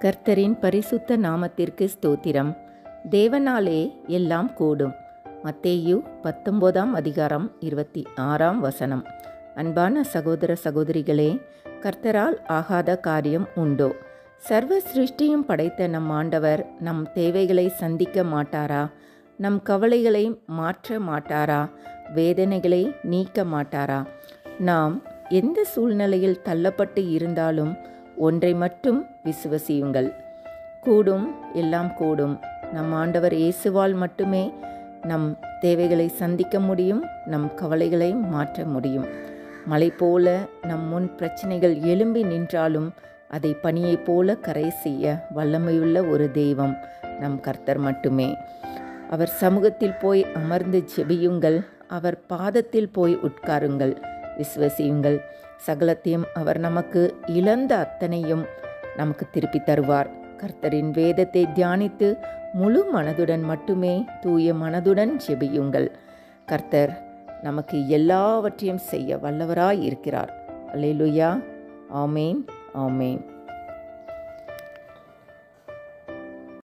கர்த்தரின் பரிசுத்த நாமத்திற்கு ஸ்தோத்திரம் தேவனாலே எல்லாம் கூடும் மத்தேயு பத்தொன்பதாம் அதிகாரம் இருபத்தி ஆறாம் வசனம் அன்பான சகோதர சகோதரிகளே கர்த்தரால் ஆகாத காரியம் உண்டோ சர்வ சிருஷ்டியும் படைத்த நம் ஆண்டவர் நம் தேவைகளை சந்திக்க மாட்டாரா நம் கவலைகளை மாற்ற மாட்டாரா வேதனைகளை நீக்க மாட்டாரா நாம் எந்த சூழ்நிலையில் தள்ளப்பட்டு இருந்தாலும் ஒன்றை மட்டும் விசுவசியுங்கள் கூடும் எல்லாம் கூடும் நம் ஆண்டவர் இயேசுவால் மட்டுமே நம் தேவைகளை சந்திக்க முடியும் நம் கவலைகளை மாற்ற முடியும் மலை போல நம் முன் பிரச்சனைகள் எழும்பி நின்றாலும் அதை பனியைப் போல கரை செய்ய வல்லமையுள்ள ஒரு தெய்வம் நம் கர்த்தர் மட்டுமே அவர் சமூகத்தில் போய் அமர்ந்து ஜெபியுங்கள் அவர் பாதத்தில் போய் உட்காருங்கள் விசுவசியுங்கள் சகலத்தையும் அவர் நமக்கு இழந்த அத்தனையும் நமக்கு திருப்பி தருவார் கர்த்தரின் வேதத்தை தியானித்து முழு மனதுடன் மட்டுமே தூய மனதுடன் ஜெபியுங்கள் கர்த்தர் நமக்கு எல்லாவற்றையும் செய்ய வல்லவராய் இருக்கிறார் அல்லேலுயா ஆமேன் ஆமேன்